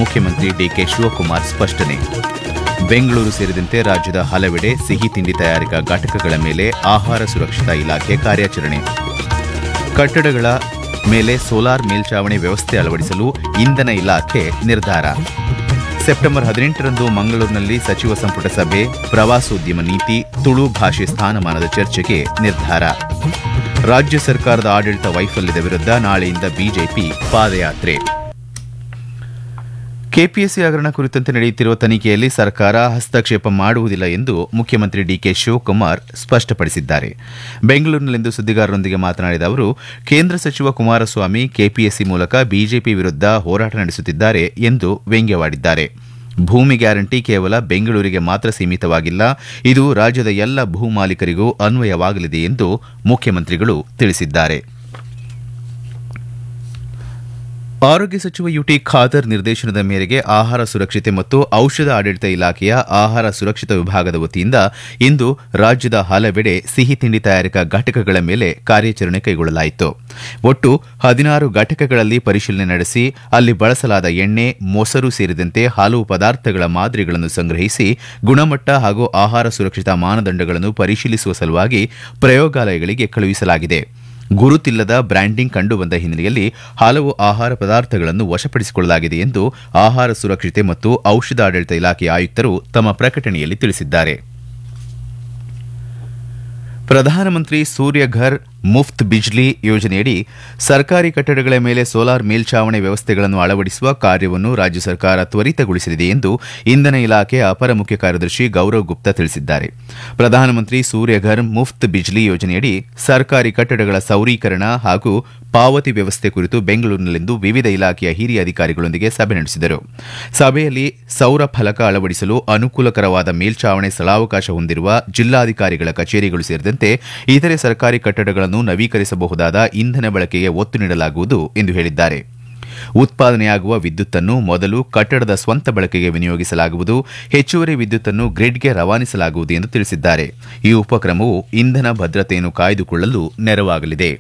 ಮುಖ್ಯಮಂತ್ರಿ ಡಿಕೆ ಶಿವಕುಮಾರ್ ಸ್ಪಷ್ಟನೆ ಬೆಂಗಳೂರು ಸೇರಿದಂತೆ ರಾಜ್ಯದ ಹಲವೆಡೆ ಸಿಹಿ ತಿಂಡಿ ತಯಾರಿಕಾ ಘಟಕಗಳ ಮೇಲೆ ಆಹಾರ ಸುರಕ್ಷತಾ ಇಲಾಖೆ ಕಾರ್ಯಾಚರಣೆ ಕಟ್ಟಡಗಳ ಮೇಲೆ ಸೋಲಾರ್ ಮೇಲ್ಚಾವಣಿ ವ್ಯವಸ್ಥೆ ಅಳವಡಿಸಲು ಇಂಧನ ಇಲಾಖೆ ನಿರ್ಧಾರ ಸೆಪ್ಟೆಂಬರ್ ಹದಿನೆಂಟರಂದು ಮಂಗಳೂರಿನಲ್ಲಿ ಸಚಿವ ಸಂಪುಟ ಸಭೆ ಪ್ರವಾಸೋದ್ಯಮ ನೀತಿ ತುಳು ಭಾಷೆ ಸ್ಥಾನಮಾನದ ಚರ್ಚೆಗೆ ನಿರ್ಧಾರ ರಾಜ್ಯ ಸರ್ಕಾರದ ಆಡಳಿತ ವೈಫಲ್ಯದ ವಿರುದ್ಧ ನಾಳೆಯಿಂದ ಬಿಜೆಪಿ ಪಾದಯಾತ್ರೆ ಕೆಪಿಎಸ್ಸಿ ಹಗರಣ ಕುರಿತಂತೆ ನಡೆಯುತ್ತಿರುವ ತನಿಖೆಯಲ್ಲಿ ಸರ್ಕಾರ ಹಸ್ತಕ್ಷೇಪ ಮಾಡುವುದಿಲ್ಲ ಎಂದು ಮುಖ್ಯಮಂತ್ರಿ ಡಿಕೆ ಶಿವಕುಮಾರ್ ಸ್ಪಷ್ಟಪಡಿಸಿದ್ದಾರೆ ಬೆಂಗಳೂರಿನಲ್ಲಿಂದು ಸುದ್ದಿಗಾರರೊಂದಿಗೆ ಮಾತನಾಡಿದ ಅವರು ಕೇಂದ್ರ ಸಚಿವ ಕುಮಾರಸ್ವಾಮಿ ಕೆಪಿಎಸ್ಸಿ ಮೂಲಕ ಬಿಜೆಪಿ ವಿರುದ್ಧ ಹೋರಾಟ ನಡೆಸುತ್ತಿದ್ದಾರೆ ಎಂದು ವ್ಯಂಗ್ಯವಾಡಿದ್ದಾರೆ ಭೂಮಿ ಗ್ಯಾರಂಟಿ ಕೇವಲ ಬೆಂಗಳೂರಿಗೆ ಮಾತ್ರ ಸೀಮಿತವಾಗಿಲ್ಲ ಇದು ರಾಜ್ಯದ ಎಲ್ಲ ಭೂ ಮಾಲೀಕರಿಗೂ ಅನ್ವಯವಾಗಲಿದೆ ಎಂದು ಮುಖ್ಯಮಂತ್ರಿಗಳು ತಿಳಿಸಿದ್ದಾರೆ ಆರೋಗ್ಯ ಸಚಿವ ಯುಟಿ ಖಾದರ್ ನಿರ್ದೇಶನದ ಮೇರೆಗೆ ಆಹಾರ ಸುರಕ್ಷತೆ ಮತ್ತು ಔಷಧ ಆಡಳಿತ ಇಲಾಖೆಯ ಆಹಾರ ಸುರಕ್ಷತಾ ವಿಭಾಗದ ವತಿಯಿಂದ ಇಂದು ರಾಜ್ಯದ ಹಲವೆಡೆ ಸಿಹಿ ತಿಂಡಿ ತಯಾರಿಕಾ ಘಟಕಗಳ ಮೇಲೆ ಕಾರ್ಯಾಚರಣೆ ಕೈಗೊಳ್ಳಲಾಯಿತು ಒಟ್ಟು ಹದಿನಾರು ಘಟಕಗಳಲ್ಲಿ ಪರಿಶೀಲನೆ ನಡೆಸಿ ಅಲ್ಲಿ ಬಳಸಲಾದ ಎಣ್ಣೆ ಮೊಸರು ಸೇರಿದಂತೆ ಹಲವು ಪದಾರ್ಥಗಳ ಮಾದರಿಗಳನ್ನು ಸಂಗ್ರಹಿಸಿ ಗುಣಮಟ್ಟ ಹಾಗೂ ಆಹಾರ ಸುರಕ್ಷತಾ ಮಾನದಂಡಗಳನ್ನು ಪರಿಶೀಲಿಸುವ ಸಲುವಾಗಿ ಪ್ರಯೋಗಾಲಯಗಳಿಗೆ ಕಳುಹಿಸಲಾಗಿದೆ ಗುರುತಿಲ್ಲದ ಬ್ರ್ಯಾಂಡಿಂಗ್ ಕಂಡುಬಂದ ಹಿನ್ನೆಲೆಯಲ್ಲಿ ಹಲವು ಆಹಾರ ಪದಾರ್ಥಗಳನ್ನು ವಶಪಡಿಸಿಕೊಳ್ಳಲಾಗಿದೆ ಎಂದು ಆಹಾರ ಸುರಕ್ಷತೆ ಮತ್ತು ಔಷಧ ಆಡಳಿತ ಇಲಾಖೆಯ ಆಯುಕ್ತರು ತಮ್ಮ ಪ್ರಕಟಣೆಯಲ್ಲಿ ತಿಳಿಸಿದ್ದಾರೆ ಪ್ರಧಾನಮಂತ್ರಿ ಸೂರ್ಯಘರ್ ಮುಫ್ತ್ ಬಿಜ್ಲಿ ಯೋಜನೆಯಡಿ ಸರ್ಕಾರಿ ಕಟ್ಟಡಗಳ ಮೇಲೆ ಸೋಲಾರ್ ಮೇಲ್ಚಾವಣಿ ವ್ಯವಸ್ಥೆಗಳನ್ನು ಅಳವಡಿಸುವ ಕಾರ್ಯವನ್ನು ರಾಜ್ಯ ಸರ್ಕಾರ ತ್ವರಿತಗೊಳಿಸಲಿದೆ ಎಂದು ಇಂಧನ ಇಲಾಖೆ ಅಪರ ಮುಖ್ಯ ಕಾರ್ಯದರ್ಶಿ ಗೌರವ್ ಗುಪ್ತಾ ತಿಳಿಸಿದ್ದಾರೆ ಪ್ರಧಾನಮಂತ್ರಿ ಸೂರ್ಯಘರ್ ಮುಫ್ತ್ ಬಿಜ್ಲಿ ಯೋಜನೆಯಡಿ ಸರ್ಕಾರಿ ಕಟ್ಟಡಗಳ ಸೌರೀಕರಣ ಹಾಗೂ ಪಾವತಿ ವ್ಯವಸ್ಥೆ ಕುರಿತು ಬೆಂಗಳೂರಿನಲ್ಲಿಂದು ವಿವಿಧ ಇಲಾಖೆಯ ಹಿರಿಯ ಅಧಿಕಾರಿಗಳೊಂದಿಗೆ ಸಭೆ ನಡೆಸಿದರು ಸಭೆಯಲ್ಲಿ ಸೌರ ಫಲಕ ಅಳವಡಿಸಲು ಅನುಕೂಲಕರವಾದ ಮೇಲ್ಚಾವಣಿ ಸ್ಥಳಾವಕಾಶ ಹೊಂದಿರುವ ಜಿಲ್ಲಾಧಿಕಾರಿಗಳ ಕಚೇರಿಗಳು ಸೇರಿದಂತೆ ಇತರೆ ಸರ್ಕಾರಿ ಕಟ್ಟಡಗಳನ್ನು ನವೀಕರಿಸಬಹುದಾದ ಇಂಧನ ಬಳಕೆಗೆ ಒತ್ತು ನೀಡಲಾಗುವುದು ಎಂದು ಹೇಳಿದ್ದಾರೆ ಉತ್ಪಾದನೆಯಾಗುವ ವಿದ್ಯುತ್ತನ್ನು ಮೊದಲು ಕಟ್ಟಡದ ಸ್ವಂತ ಬಳಕೆಗೆ ವಿನಿಯೋಗಿಸಲಾಗುವುದು ಹೆಚ್ಚುವರಿ ವಿದ್ಯುತ್ತನ್ನು ಗ್ರಿಡ್ಗೆ ರವಾನಿಸಲಾಗುವುದು ಎಂದು ತಿಳಿಸಿದ್ದಾರೆ ಈ ಉಪಕ್ರಮವು ಇಂಧನ ಭದ್ರತೆಯನ್ನು ಕಾಯ್ದುಕೊಳ್ಳಲು ನೆರವಾಗಲಿದೆ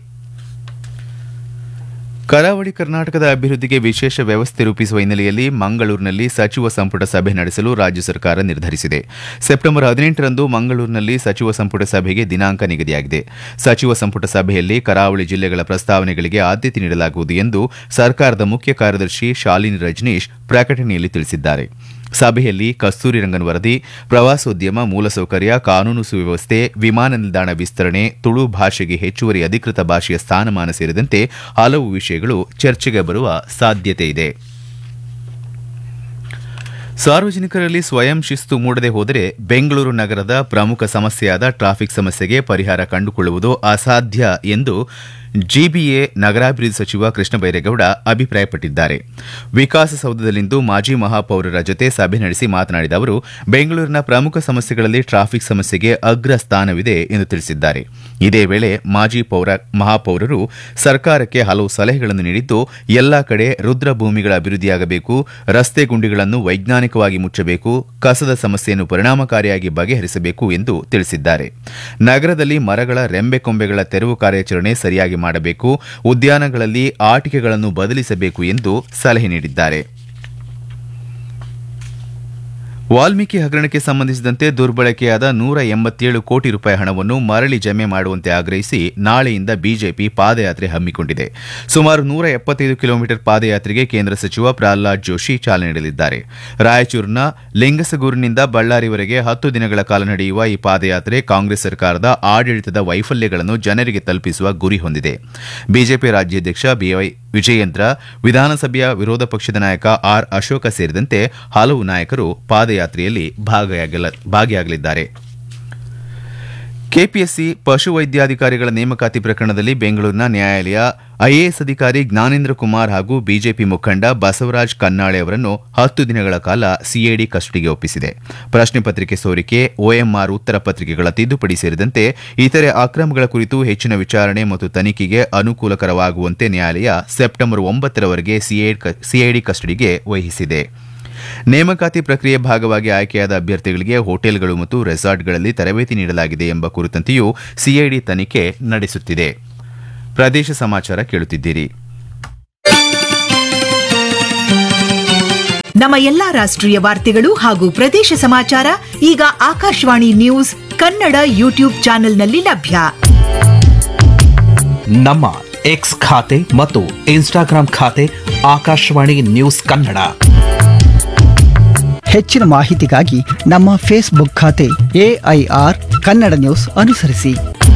ಕರಾವಳಿ ಕರ್ನಾಟಕದ ಅಭಿವೃದ್ಧಿಗೆ ವಿಶೇಷ ವ್ಯವಸ್ಥೆ ರೂಪಿಸುವ ಹಿನ್ನೆಲೆಯಲ್ಲಿ ಮಂಗಳೂರಿನಲ್ಲಿ ಸಚಿವ ಸಂಪುಟ ಸಭೆ ನಡೆಸಲು ರಾಜ್ಯ ಸರ್ಕಾರ ನಿರ್ಧರಿಸಿದೆ ಸೆಪ್ಟೆಂಬರ್ ಹದಿನೆಂಟರಂದು ಮಂಗಳೂರಿನಲ್ಲಿ ಸಚಿವ ಸಂಪುಟ ಸಭೆಗೆ ದಿನಾಂಕ ನಿಗದಿಯಾಗಿದೆ ಸಚಿವ ಸಂಪುಟ ಸಭೆಯಲ್ಲಿ ಕರಾವಳಿ ಜಿಲ್ಲೆಗಳ ಪ್ರಸ್ತಾವನೆಗಳಿಗೆ ಆದ್ಯತೆ ನೀಡಲಾಗುವುದು ಎಂದು ಸರ್ಕಾರದ ಮುಖ್ಯ ಕಾರ್ಯದರ್ಶಿ ಶಾಲಿನಿ ರಜನೀಶ್ ಪ್ರಕಟಣೆಯಲ್ಲಿ ತಿಳಿಸಿದ್ದಾರೆ ಸಭೆಯಲ್ಲಿ ಕಸ್ತೂರಿ ರಂಗನ್ ವರದಿ ಪ್ರವಾಸೋದ್ಯಮ ಮೂಲಸೌಕರ್ಯ ಕಾನೂನು ಸುವ್ಯವಸ್ಥೆ ವಿಮಾನ ನಿಲ್ದಾಣ ವಿಸ್ತರಣೆ ತುಳು ಭಾಷೆಗೆ ಹೆಚ್ಚುವರಿ ಅಧಿಕೃತ ಭಾಷೆಯ ಸ್ಥಾನಮಾನ ಸೇರಿದಂತೆ ಹಲವು ವಿಷಯಗಳು ಚರ್ಚೆಗೆ ಬರುವ ಸಾಧ್ಯತೆ ಇದೆ ಸಾರ್ವಜನಿಕರಲ್ಲಿ ಸ್ವಯಂ ಶಿಸ್ತು ಮೂಡದೆ ಹೋದರೆ ಬೆಂಗಳೂರು ನಗರದ ಪ್ರಮುಖ ಸಮಸ್ಯೆಯಾದ ಟ್ರಾಫಿಕ್ ಸಮಸ್ಯೆಗೆ ಪರಿಹಾರ ಕಂಡುಕೊಳ್ಳುವುದು ಅಸಾಧ್ಯ ಎಂದು ಜಿಬಿಎ ನಗರಾಭಿವೃದ್ಧಿ ಸಚಿವ ಕೃಷ್ಣ ಬೈರೇಗೌಡ ಅಭಿಪ್ರಾಯಪಟ್ಟಿದ್ದಾರೆ ವಿಕಾಸಸೌಧದಲ್ಲಿಂದು ಮಾಜಿ ಮಹಾಪೌರರ ಜೊತೆ ಸಭೆ ನಡೆಸಿ ಮಾತನಾಡಿದ ಅವರು ಬೆಂಗಳೂರಿನ ಪ್ರಮುಖ ಸಮಸ್ಯೆಗಳಲ್ಲಿ ಟ್ರಾಫಿಕ್ ಸಮಸ್ಯೆಗೆ ಅಗ್ರ ಸ್ಥಾನವಿದೆ ಎಂದು ತಿಳಿಸಿದ್ದಾರೆ ಇದೇ ವೇಳೆ ಮಾಜಿ ಪೌರ ಮಹಾಪೌರರು ಸರ್ಕಾರಕ್ಕೆ ಹಲವು ಸಲಹೆಗಳನ್ನು ನೀಡಿದ್ದು ಎಲ್ಲಾ ಕಡೆ ರುದ್ರಭೂಮಿಗಳ ಅಭಿವೃದ್ಧಿಯಾಗಬೇಕು ರಸ್ತೆ ಗುಂಡಿಗಳನ್ನು ವೈಜ್ಞಾನಿಕವಾಗಿ ಮುಚ್ಚಬೇಕು ಕಸದ ಸಮಸ್ಯೆಯನ್ನು ಪರಿಣಾಮಕಾರಿಯಾಗಿ ಬಗೆಹರಿಸಬೇಕು ಎಂದು ತಿಳಿಸಿದ್ದಾರೆ ನಗರದಲ್ಲಿ ಮರಗಳ ರೆಂಬೆ ಕೊಂಬೆಗಳ ತೆರವು ಕಾರ್ಯಾಚರಣೆ ಸರಿಯಾಗಿ ಮಾಡಬೇಕು ಉದ್ಯಾನಗಳಲ್ಲಿ ಆಟಿಕೆಗಳನ್ನು ಬದಲಿಸಬೇಕು ಎಂದು ಸಲಹೆ ನೀಡಿದ್ದಾರೆ ವಾಲ್ಮೀಕಿ ಹಗರಣಕ್ಕೆ ಸಂಬಂಧಿಸಿದಂತೆ ದುರ್ಬಳಕೆಯಾದ ನೂರ ಎಂಬತ್ತೇಳು ಕೋಟಿ ರೂಪಾಯಿ ಹಣವನ್ನು ಮರಳಿ ಜಮೆ ಮಾಡುವಂತೆ ಆಗ್ರಹಿಸಿ ನಾಳೆಯಿಂದ ಬಿಜೆಪಿ ಪಾದಯಾತ್ರೆ ಹಮ್ಮಿಕೊಂಡಿದೆ ಸುಮಾರು ನೂರ ಎಪ್ಪತ್ತೈದು ಕಿಲೋಮೀಟರ್ ಪಾದಯಾತ್ರೆಗೆ ಕೇಂದ್ರ ಸಚಿವ ಪ್ರಹ್ಲಾದ್ ಜೋಶಿ ಚಾಲನೆ ನೀಡಲಿದ್ದಾರೆ ರಾಯಚೂರಿನ ಲಿಂಗಸಗೂರಿನಿಂದ ಬಳ್ಳಾರಿವರೆಗೆ ಹತ್ತು ದಿನಗಳ ಕಾಲ ನಡೆಯುವ ಈ ಪಾದಯಾತ್ರೆ ಕಾಂಗ್ರೆಸ್ ಸರ್ಕಾರದ ಆಡಳಿತದ ವೈಫಲ್ಯಗಳನ್ನು ಜನರಿಗೆ ತಲುಪಿಸುವ ಗುರಿ ಹೊಂದಿದೆ ಬಿಜೆಪಿ ರಾಜ್ಯಾಧ್ಯಕ್ಷ ಬಿವೈ ವಿಜಯೇಂದ್ರ ವಿಧಾನಸಭೆಯ ವಿರೋಧ ಪಕ್ಷದ ನಾಯಕ ಆರ್ ಅಶೋಕ ಸೇರಿದಂತೆ ಹಲವು ನಾಯಕರು ಪಾದಯಾತ್ರೆಯಲ್ಲಿ ಭಾಗಿಯಾಗಲಿದ್ದಾರೆ ಕೆಪಿಎಸ್ಸಿ ಪಶುವೈದ್ಯಾಧಿಕಾರಿಗಳ ನೇಮಕಾತಿ ಪ್ರಕರಣದಲ್ಲಿ ಬೆಂಗಳೂರಿನ ನ್ಯಾಯಾಲಯ ಐಎಎಸ್ ಅಧಿಕಾರಿ ಜ್ಞಾನೇಂದ್ರ ಕುಮಾರ್ ಹಾಗೂ ಬಿಜೆಪಿ ಮುಖಂಡ ಬಸವರಾಜ್ ಕನ್ನಾಳೆ ಅವರನ್ನು ಹತ್ತು ದಿನಗಳ ಕಾಲ ಸಿಐಡಿ ಕಸ್ಟಡಿಗೆ ಒಪ್ಪಿಸಿದೆ ಪ್ರಶ್ನೆ ಪತ್ರಿಕೆ ಸೋರಿಕೆ ಒಎಂಆರ್ ಉತ್ತರ ಪತ್ರಿಕೆಗಳ ತಿದ್ದುಪಡಿ ಸೇರಿದಂತೆ ಇತರೆ ಅಕ್ರಮಗಳ ಕುರಿತು ಹೆಚ್ಚಿನ ವಿಚಾರಣೆ ಮತ್ತು ತನಿಖೆಗೆ ಅನುಕೂಲಕರವಾಗುವಂತೆ ನ್ಯಾಯಾಲಯ ಸೆಪ್ಟೆಂಬರ್ ಒಂಬತ್ತರವರೆಗೆ ಸಿಐಡಿ ಕಸ್ಟಡಿಗೆ ವಹಿಸಿದೆ ನೇಮಕಾತಿ ಪ್ರಕ್ರಿಯೆ ಭಾಗವಾಗಿ ಆಯ್ಕೆಯಾದ ಅಭ್ಯರ್ಥಿಗಳಿಗೆ ಹೋಟೆಲ್ಗಳು ಮತ್ತು ರೆಸಾರ್ಟ್ಗಳಲ್ಲಿ ತರಬೇತಿ ನೀಡಲಾಗಿದೆ ಎಂಬ ಕುರಿತಂತೆಯೂ ಸಿಐಡಿ ತನಿಖೆ ನಡೆಸುತ್ತಿದೆ ಪ್ರದೇಶ ಸಮಾಚಾರ ಕೇಳುತ್ತಿದ್ದೀರಿ ನಮ್ಮ ಎಲ್ಲಾ ರಾಷ್ಟ್ರೀಯ ವಾರ್ತೆಗಳು ಹಾಗೂ ಪ್ರದೇಶ ಸಮಾಚಾರ ಈಗ ಆಕಾಶವಾಣಿ ನ್ಯೂಸ್ ಕನ್ನಡ ಯೂಟ್ಯೂಬ್ ಚಾನೆಲ್ನಲ್ಲಿ ಲಭ್ಯ ನಮ್ಮ ಎಕ್ಸ್ ಖಾತೆ ಮತ್ತು ಇನ್ಸ್ಟಾಗ್ರಾಂ ಖಾತೆ ಆಕಾಶವಾಣಿ ನ್ಯೂಸ್ ಕನ್ನಡ ಹೆಚ್ಚಿನ ಮಾಹಿತಿಗಾಗಿ ನಮ್ಮ ಫೇಸ್ಬುಕ್ ಖಾತೆ ಎಐಆರ್ ಕನ್ನಡ ನ್ಯೂಸ್ ಅನುಸರಿಸಿ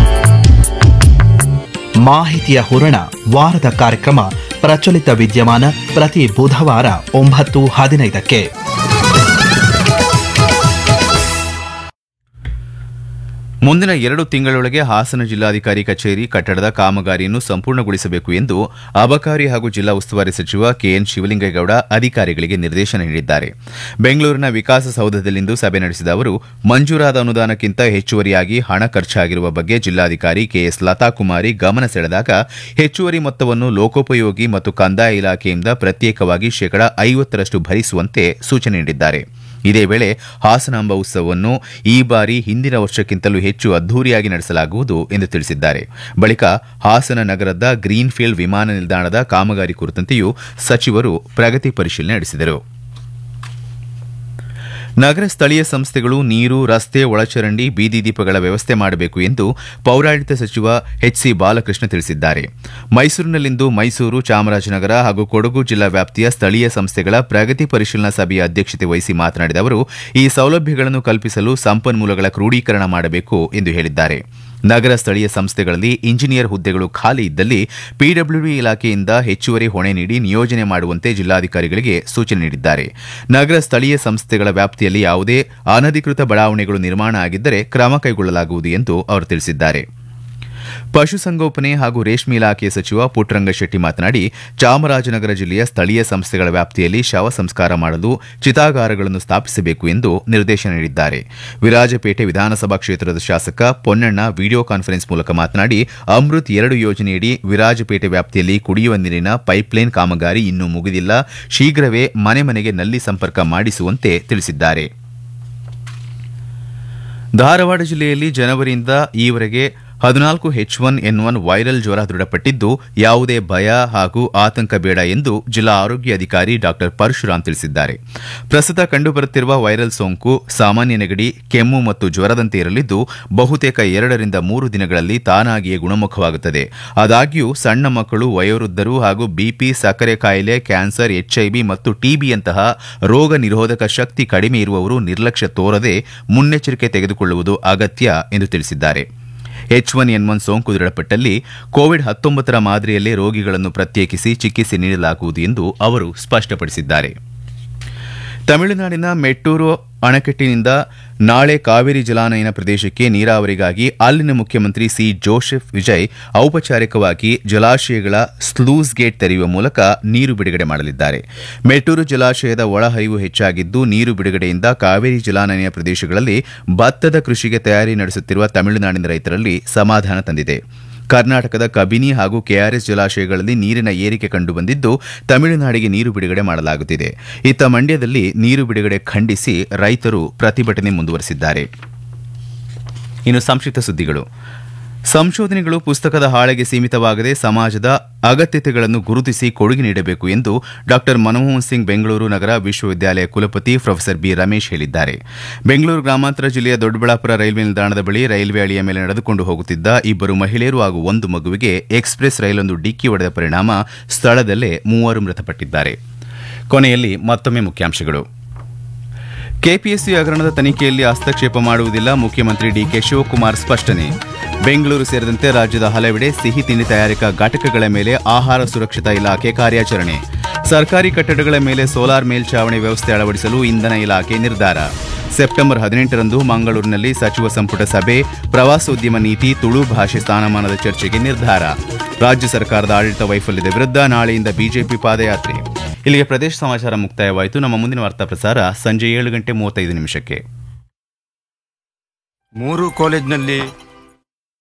ಮಾಹಿತಿಯ ಹೂರಣ ವಾರದ ಕಾರ್ಯಕ್ರಮ ಪ್ರಚಲಿತ ವಿದ್ಯಮಾನ ಪ್ರತಿ ಬುಧವಾರ ಒಂಬತ್ತು ಹದಿನೈದಕ್ಕೆ ಮುಂದಿನ ಎರಡು ತಿಂಗಳೊಳಗೆ ಹಾಸನ ಜಿಲ್ಲಾಧಿಕಾರಿ ಕಚೇರಿ ಕಟ್ಟಡದ ಕಾಮಗಾರಿಯನ್ನು ಸಂಪೂರ್ಣಗೊಳಿಸಬೇಕು ಎಂದು ಅಬಕಾರಿ ಹಾಗೂ ಜಿಲ್ಲಾ ಉಸ್ತುವಾರಿ ಸಚಿವ ಕೆಎನ್ ಶಿವಲಿಂಗೇಗೌಡ ಅಧಿಕಾರಿಗಳಿಗೆ ನಿರ್ದೇಶನ ನೀಡಿದ್ದಾರೆ ಬೆಂಗಳೂರಿನ ವಿಕಾಸಸೌಧದಲ್ಲಿಂದು ಸಭೆ ನಡೆಸಿದ ಅವರು ಮಂಜೂರಾದ ಅನುದಾನಕ್ಕಿಂತ ಹೆಚ್ಚುವರಿಯಾಗಿ ಹಣ ಖರ್ಚಾಗಿರುವ ಬಗ್ಗೆ ಜಿಲ್ಲಾಧಿಕಾರಿ ಕೆಎಸ್ ಲತಾಕುಮಾರಿ ಗಮನ ಸೆಳೆದಾಗ ಹೆಚ್ಚುವರಿ ಮೊತ್ತವನ್ನು ಲೋಕೋಪಯೋಗಿ ಮತ್ತು ಕಂದಾಯ ಇಲಾಖೆಯಿಂದ ಪ್ರತ್ಯೇಕವಾಗಿ ಶೇಕಡಾ ಐವತ್ತರಷ್ಟು ಭರಿಸುವಂತೆ ಸೂಚನೆ ನೀಡಿದ್ದಾರೆ ಇದೇ ವೇಳೆ ಹಾಸನಾಂಬ ಉತ್ಸವವನ್ನು ಈ ಬಾರಿ ಹಿಂದಿನ ವರ್ಷಕ್ಕಿಂತಲೂ ಹೆಚ್ಚು ಅದ್ದೂರಿಯಾಗಿ ನಡೆಸಲಾಗುವುದು ಎಂದು ತಿಳಿಸಿದ್ದಾರೆ ಬಳಿಕ ಹಾಸನ ನಗರದ ಗ್ರೀನ್ಫೀಲ್ಡ್ ವಿಮಾನ ನಿಲ್ದಾಣದ ಕಾಮಗಾರಿ ಕುರಿತಂತೆಯೂ ಸಚಿವರು ಪ್ರಗತಿ ಪರಿಶೀಲನೆ ನಡೆಸಿದರು ನಗರ ಸ್ಥಳೀಯ ಸಂಸ್ಥೆಗಳು ನೀರು ರಸ್ತೆ ಒಳಚರಂಡಿ ಬೀದಿ ದೀಪಗಳ ವ್ಯವಸ್ಥೆ ಮಾಡಬೇಕು ಎಂದು ಪೌರಾಡಳಿತ ಸಚಿವ ಎಚ್ಸಿ ಬಾಲಕೃಷ್ಣ ತಿಳಿಸಿದ್ದಾರೆ ಮೈಸೂರಿನಲ್ಲಿಂದು ಮೈಸೂರು ಚಾಮರಾಜನಗರ ಹಾಗೂ ಕೊಡಗು ಜಿಲ್ಲಾ ವ್ಯಾಪ್ತಿಯ ಸ್ಥಳೀಯ ಸಂಸ್ಥೆಗಳ ಪ್ರಗತಿ ಪರಿಶೀಲನಾ ಸಭೆಯ ಅಧ್ಯಕ್ಷತೆ ವಹಿಸಿ ಮಾತನಾಡಿದ ಅವರು ಈ ಸೌಲಭ್ಯಗಳನ್ನು ಕಲ್ಪಿಸಲು ಸಂಪನ್ಮೂಲಗಳ ಕ್ರೋಢೀಕರಣ ಮಾಡಬೇಕು ಎಂದು ಹೇಳಿದ್ದಾರೆ ನಗರ ಸ್ಥಳೀಯ ಸಂಸ್ಥೆಗಳಲ್ಲಿ ಇಂಜಿನಿಯರ್ ಹುದ್ದೆಗಳು ಖಾಲಿ ಇದ್ದಲ್ಲಿ ಪಿಡಬ್ಲ್ಯೂಡಿ ಇಲಾಖೆಯಿಂದ ಹೆಚ್ಚುವರಿ ಹೊಣೆ ನೀಡಿ ನಿಯೋಜನೆ ಮಾಡುವಂತೆ ಜಿಲ್ಲಾಧಿಕಾರಿಗಳಿಗೆ ಸೂಚನೆ ನೀಡಿದ್ದಾರೆ ನಗರ ಸ್ಥಳೀಯ ಸಂಸ್ಥೆಗಳ ವ್ಯಾಪ್ತಿಯಲ್ಲಿ ಯಾವುದೇ ಅನಧಿಕೃತ ಬಡಾವಣೆಗಳು ನಿರ್ಮಾಣ ಆಗಿದ್ದರೆ ಕ್ರಮ ಕೈಗೊಳ್ಳಲಾಗುವುದು ಎಂದು ಅವರು ತಿಳಿಸಿದ್ದಾರೆ ಪಶುಸಂಗೋಪನೆ ಹಾಗೂ ರೇಷ್ಮೆ ಇಲಾಖೆಯ ಸಚಿವ ಪುಟ್ಟರಂಗಶೆಟ್ಟಿ ಮಾತನಾಡಿ ಚಾಮರಾಜನಗರ ಜಿಲ್ಲೆಯ ಸ್ಥಳೀಯ ಸಂಸ್ಥೆಗಳ ವ್ಯಾಪ್ತಿಯಲ್ಲಿ ಶವ ಸಂಸ್ಕಾರ ಮಾಡಲು ಚಿತಾಗಾರಗಳನ್ನು ಸ್ಥಾಪಿಸಬೇಕು ಎಂದು ನಿರ್ದೇಶನ ನೀಡಿದ್ದಾರೆ ವಿರಾಜಪೇಟೆ ವಿಧಾನಸಭಾ ಕ್ಷೇತ್ರದ ಶಾಸಕ ಪೊನ್ನಣ್ಣ ವಿಡಿಯೋ ಕಾನ್ಫರೆನ್ಸ್ ಮೂಲಕ ಮಾತನಾಡಿ ಅಮೃತ್ ಎರಡು ಯೋಜನೆಯಡಿ ವಿರಾಜಪೇಟೆ ವ್ಯಾಪ್ತಿಯಲ್ಲಿ ಕುಡಿಯುವ ನೀರಿನ ಪೈಪ್ಲೈನ್ ಕಾಮಗಾರಿ ಇನ್ನೂ ಮುಗಿದಿಲ್ಲ ಶೀಘ್ರವೇ ಮನೆ ಮನೆಗೆ ನಲ್ಲಿ ಸಂಪರ್ಕ ಮಾಡಿಸುವಂತೆ ತಿಳಿಸಿದ್ದಾರೆ ಧಾರವಾಡ ಜಿಲ್ಲೆಯಲ್ಲಿ ಜನವರಿಯಿಂದ ಈವರೆಗೆ ಹದಿನಾಲ್ಕು H one N one viral ಜ್ವರ ದೃಢಪಟ್ಟಿದ್ದು ಯಾವುದೇ ಭಯ ಹಾಗೂ ಆತಂಕ ಬೇಡ ಎಂದು ಜಿಲ್ಲಾ ಆರೋಗ್ಯ ಅಧಿಕಾರಿ ಡಾ ಪರಶುರಾಮ್ ತಿಳಿಸಿದ್ದಾರೆ ಪ್ರಸ್ತುತ ಕಂಡುಬರುತ್ತಿರುವ ವೈರಲ್ ಸೋಂಕು ಸಾಮಾನ್ಯ ನೆಗಡಿ ಕೆಮ್ಮು ಮತ್ತು ಜ್ವರದಂತೆ ಇರಲಿದ್ದು ಬಹುತೇಕ ಎರಡರಿಂದ ಮೂರು ದಿನಗಳಲ್ಲಿ ತಾನಾಗಿಯೇ ಗುಣಮುಖವಾಗುತ್ತದೆ ಆದಾಗ್ಯೂ ಸಣ್ಣ ಮಕ್ಕಳು ವಯೋವೃದ್ಧರು ಹಾಗೂ ಬಿಪಿ ಸಕ್ಕರೆ ಕಾಯಿಲೆ ಕ್ಯಾನ್ಸರ್ ಎಚ್ಐವಿ ಮತ್ತು ಟಿಬಿಯಂತಹ ರೋಗ ನಿರೋಧಕ ಶಕ್ತಿ ಕಡಿಮೆ ಇರುವವರು ನಿರ್ಲಕ್ಷ್ಯ ತೋರದೆ ಮುನ್ನೆಚ್ಚರಿಕೆ ತೆಗೆದುಕೊಳ್ಳುವುದು ಅಗತ್ಯ ಎಂದು ತಿಳಿಸಿದ್ದಾರೆ ಎಚ್ ಒನ್ ಎನ್ ಒನ್ ಸೋಂಕು ದೃಢಪಟ್ಟಲ್ಲಿ ಕೋವಿಡ್ ಹತ್ತೊಂಬತ್ತರ ಮಾದರಿಯಲ್ಲೇ ರೋಗಿಗಳನ್ನು ಪ್ರತ್ಯೇಕಿಸಿ ಚಿಕಿತ್ಸೆ ನೀಡಲಾಗುವುದು ಎಂದು ಅವರು ಸ್ಪಷ್ಟಪಡಿಸಿದ್ದಾರೆ ತಮಿಳುನಾಡಿನ ಮೆಟ್ಟೂರು ಅಣೆಕಟ್ಟಿನಿಂದ ನಾಳೆ ಕಾವೇರಿ ಜಲಾನಯನ ಪ್ರದೇಶಕ್ಕೆ ನೀರಾವರಿಗಾಗಿ ಅಲ್ಲಿನ ಮುಖ್ಯಮಂತ್ರಿ ಸಿ ಜೋಸೆಫ್ ವಿಜಯ್ ಔಪಚಾರಿಕವಾಗಿ ಜಲಾಶಯಗಳ ಸ್ಲೂಸ್ ಗೇಟ್ ತೆರೆಯುವ ಮೂಲಕ ನೀರು ಬಿಡುಗಡೆ ಮಾಡಲಿದ್ದಾರೆ ಮೆಟ್ಟೂರು ಜಲಾಶಯದ ಒಳಹರಿವು ಹೆಚ್ಚಾಗಿದ್ದು ನೀರು ಬಿಡುಗಡೆಯಿಂದ ಕಾವೇರಿ ಜಲಾನಯನ ಪ್ರದೇಶಗಳಲ್ಲಿ ಭತ್ತದ ಕೃಷಿಗೆ ತಯಾರಿ ನಡೆಸುತ್ತಿರುವ ತಮಿಳುನಾಡಿನ ರೈತರಲ್ಲಿ ಸಮಾಧಾನ ತಂದಿದೆ ಕರ್ನಾಟಕದ ಕಬಿನಿ ಹಾಗೂ ಕೆಆರ್ಎಸ್ ಜಲಾಶಯಗಳಲ್ಲಿ ನೀರಿನ ಏರಿಕೆ ಕಂಡುಬಂದಿದ್ದು ತಮಿಳುನಾಡಿಗೆ ನೀರು ಬಿಡುಗಡೆ ಮಾಡಲಾಗುತ್ತಿದೆ ಇತ್ತ ಮಂಡ್ಯದಲ್ಲಿ ನೀರು ಬಿಡುಗಡೆ ಖಂಡಿಸಿ ರೈತರು ಪ್ರತಿಭಟನೆ ಮುಂದುವರೆಸಿದ್ದಾರೆ ಇನ್ನು ಸಂಕ್ಷಿಪ್ತ ಸುದ್ದಿಗಳು ಸಂಶೋಧನೆಗಳು ಪುಸ್ತಕದ ಹಾಳೆಗೆ ಸೀಮಿತವಾಗದೆ ಸಮಾಜದ ಅಗತ್ಯತೆಗಳನ್ನು ಗುರುತಿಸಿ ಕೊಡುಗೆ ನೀಡಬೇಕು ಎಂದು ಡಾ ಮನಮೋಹನ್ ಸಿಂಗ್ ಬೆಂಗಳೂರು ನಗರ ವಿಶ್ವವಿದ್ಯಾಲಯ ಕುಲಪತಿ ಪ್ರೊಫೆಸರ್ ಬಿ ರಮೇಶ್ ಹೇಳಿದ್ದಾರೆ ಬೆಂಗಳೂರು ಗ್ರಾಮಾಂತರ ಜಿಲ್ಲೆಯ ದೊಡ್ಡಬಳ್ಳಾಪುರ ರೈಲ್ವೆ ನಿಲ್ದಾಣದ ಬಳಿ ರೈಲ್ವೆ ಹಳಿಯ ಮೇಲೆ ನಡೆದುಕೊಂಡು ಹೋಗುತ್ತಿದ್ದ ಇಬ್ಬರು ಮಹಿಳೆಯರು ಹಾಗೂ ಒಂದು ಮಗುವಿಗೆ ಎಕ್ಸ್ಪ್ರೆಸ್ ರೈಲೊಂದು ಡಿಕ್ಕಿ ಹೊಡೆದ ಪರಿಣಾಮ ಸ್ಥಳದಲ್ಲೇ ಮೂವರು ಮೃತಪಟ್ಟಿದ್ದಾರೆ ಕೊನೆಯಲ್ಲಿ ಮತ್ತೊಮ್ಮೆ ಮುಖ್ಯಾಂಶಗಳು ಕೆಪಿಎಸ್ಸಿ ಹಗರಣದ ತನಿಖೆಯಲ್ಲಿ ಹಸ್ತಕ್ಷೇಪ ಮಾಡುವುದಿಲ್ಲ ಮುಖ್ಯಮಂತ್ರಿ ಡಿಕೆ ಶಿವಕುಮಾರ್ ಸ್ಪಷ್ಟನೆ ಬೆಂಗಳೂರು ಸೇರಿದಂತೆ ರಾಜ್ಯದ ಹಲವೆಡೆ ಸಿಹಿ ತಿಂಡಿ ತಯಾರಿಕಾ ಘಟಕಗಳ ಮೇಲೆ ಆಹಾರ ಸುರಕ್ಷತಾ ಇಲಾಖೆ ಕಾರ್ಯಾಚರಣೆ ಸರ್ಕಾರಿ ಕಟ್ಟಡಗಳ ಮೇಲೆ ಸೋಲಾರ್ ಮೇಲ್ಛಾವಣಿ ವ್ಯವಸ್ಥೆ ಅಳವಡಿಸಲು ಇಂಧನ ಇಲಾಖೆ ನಿರ್ಧಾರ ಸೆಪ್ಟೆಂಬರ್ ಹದಿನೆಂಟರಲ್ಲಿ ಮಂಗಳೂರಿನಲ್ಲಿ ಸಚಿವ ಸಂಪುಟ ಸಭೆ ಪ್ರವಾಸೋದ್ಯಮ ನೀತಿ ತುಳು ಭಾಷೆ ಸ್ಥಾನಮಾನದ ಚರ್ಚೆಗೆ ನಿರ್ಧಾರ ರಾಜ್ಯ ಸರ್ಕಾರದ ಆಡಳಿತ ವೈಫಲ್ಯದ ವಿರುದ್ಧ ನಾಳೆಯಿಂದ ಬಿಜೆಪಿ ಪಾದಯಾತ್ರೆ ಇಲ್ಲಿಗೆ ಪ್ರದೇಶ ಸಮಾಚಾರ ಮುಕ್ತಾಯವಾಯಿತು ನಮ್ಮ ಮುಂದಿನ ವಾರ್ತಾ ಪ್ರಸಾರ ಸಂಜೆ ಏಳು ಗಂಟೆ ಮೂವತ್ತೈದು ನಿಮಿಷಕ್ಕೆ ಮೂರು ಕಾಲೇಜ್ನಲ್ಲಿ